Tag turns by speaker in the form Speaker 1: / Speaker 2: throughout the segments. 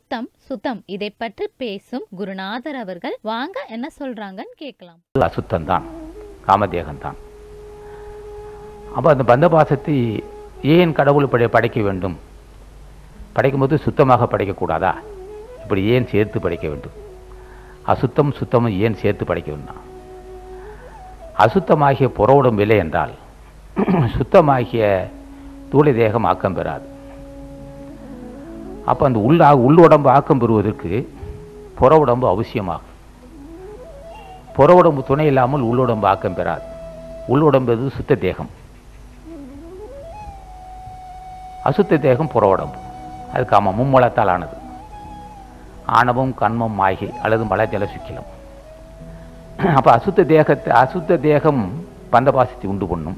Speaker 1: அசுத்தம் சுத்தம் இதை பற்றி பேசும் குருநாதர் அவர்கள் வாங்க என்ன சொல்றாங்கன்னு கேட்கலாம்
Speaker 2: அது அசுத்தம்தான் காமதேகம்தான் அப்போ அந்த பந்தபாசத்தை ஏன் கடவுள் படை படைக்க வேண்டும் படைக்கும்போது சுத்தமாக படைக்கக்கூடாதா இப்படி ஏன் சேர்த்து படைக்க வேண்டும் அசுத்தம் சுத்தமும் ஏன் சேர்த்து படைக்க வேண்டும் அசுத்தமாகிய புற உடம்பு இல்லை என்றால் சுத்தமாகிய தூளை தேகம் ஆக்கம் பெறாது அப்போ அந்த உள்ள உள் உடம்பு ஆக்கம் பெறுவதற்கு புற உடம்பு அவசியமாகும் புற உடம்பு துணை இல்லாமல் உள்ளுடம்பு ஆக்கம் பெறாது உள்ளுடம்பு எது சுத்த தேகம் அசுத்த தேகம் புற உடம்பு அது காம மும்மலத்தால் ஆனது ஆணவம் கண்மம் மாய்கை அல்லது மலஜல சுக்கிலம் அப்போ அசுத்த தேகத்தை அசுத்த தேகம் பந்தபாசத்தை உண்டு பண்ணும்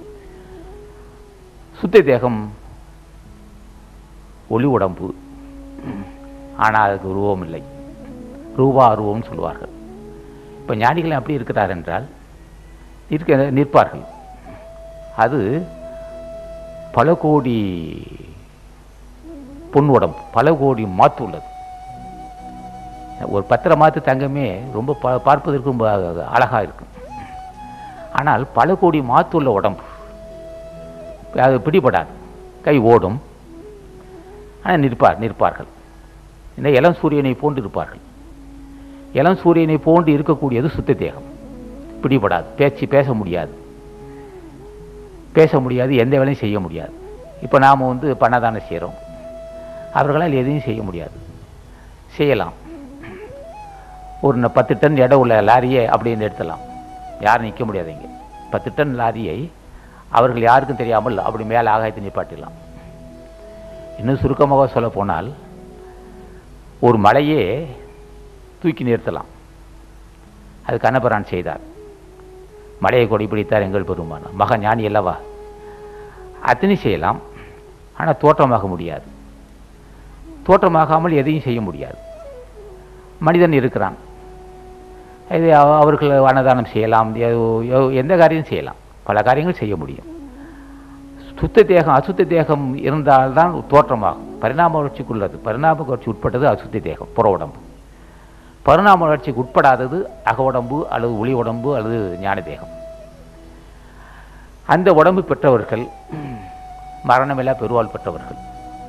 Speaker 2: சுத்த தேகம் ஒளி உடம்பு ஆனால் அதுக்கு உருவம் இல்லை ரூபா அருவம்னு சொல்லுவார்கள் இப்போ ஞானிகள் எப்படி இருக்கிறார் என்றால் இருக்க நிற்பார்கள் அது பல கோடி பொன் உடம்பு பல கோடி மாத்து உள்ளது ஒரு பத்திர மாத்து தங்கமே ரொம்ப ப பார்ப்பதற்கு ரொம்ப அழகாக இருக்கும் ஆனால் பல கோடி மாத்து உள்ள உடம்பு அது பிடிபடாது கை ஓடும் ஆனால் நிற்பார் நிற்பார்கள் இந்த இளம் சூரியனை போன்று இருப்பார்கள் இளம் சூரியனை போன்று இருக்கக்கூடியது சுத்த தேகம் பிடிபடாது பேச்சு பேச முடியாது பேச முடியாது எந்த வேலையும் செய்ய முடியாது இப்போ நாம் வந்து பண்ணதானே செய்கிறோம் அவர்களால் எதையும் செய்ய முடியாது செய்யலாம் ஒரு ந- பத்து டன் எடை உள்ள லாரியை அப்படின்னு எடுத்துடலாம் யாரும் நிற்க முடியாது இங்கே பத்து டன் லாரியை அவர்கள் யாருக்கும் தெரியாமல் அப்படி மேலே ஆகாயத்தை நிப்பாட்டிடலாம் இன்னும் சுருக்கமாக சொல்ல போனால் ஒரு மலையே தூக்கி நிறுத்தலாம் அது கண்ணபுரான் செய்தார் மலையை கொடி பிடித்தார் எங்கள் பெருமான மக ஞானி அல்லவா அத்தனை செய்யலாம் ஆனால் தோற்றமாக முடியாது தோற்றமாகாமல் எதையும் செய்ய முடியாது மனிதன் இருக்கிறான் இது அவ- அவர்கள் அன்னதானம் செய்யலாம் எ- எ- எந்த காரியம் செய்யலாம் பல காரியங்கள் செய்ய முடியும் சுத்த தேகம் அசுத்த தேகம் இருந்தால்தான் தோற்றமாகும் பரிணாம வளர்ச்சிக்குள்ளது பரிணாம வளர்ச்சி உட்பட்டது அசுத்த தேகம் புற உடம்பு பரிணாம வளர்ச்சிக்கு உட்படாதது அக உடம்பு அல்லது ஒளி உடம்பு அல்லது ஞான தேகம் அந்த உடம்பு பெற்றவர்கள் மரணமில்லா பெருவாள் பெற்றவர்கள்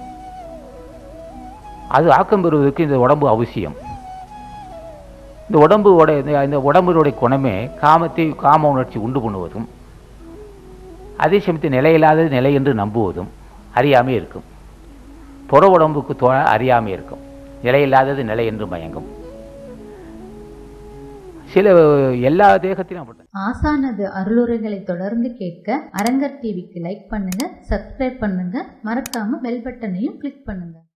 Speaker 2: அது ஆக்கம் பெறுவதற்கு இந்த உடம்பு அவசியம் இந்த உடம்போட இந்த- இந்த உடம்பினுடைய குணமே காமத்தை காம உணர்ச்சி உண்டு பண்ணுவதும் அதே சமயத்தில் நிலையில்லாதது நிலை என்று நம்புவதும் அறியாமை இருக்கும் புற உடம்புக்கு தோ அறியாமை இருக்கும் நிலையில்லாதது நிலை என்று மயங்கும் சில எல்லா தேகத்திலும் அப்படி
Speaker 3: ஆசானது அருளுரைகளை தொடர்ந்து கேட்க அரங்கர் டிவிக்கு லைக் பண்ணுங்க சப்ஸ்கிரைப் பண்ணுங்க மறக்காம பெல் பட்டனையும் கிளிக் பண்ணுங்க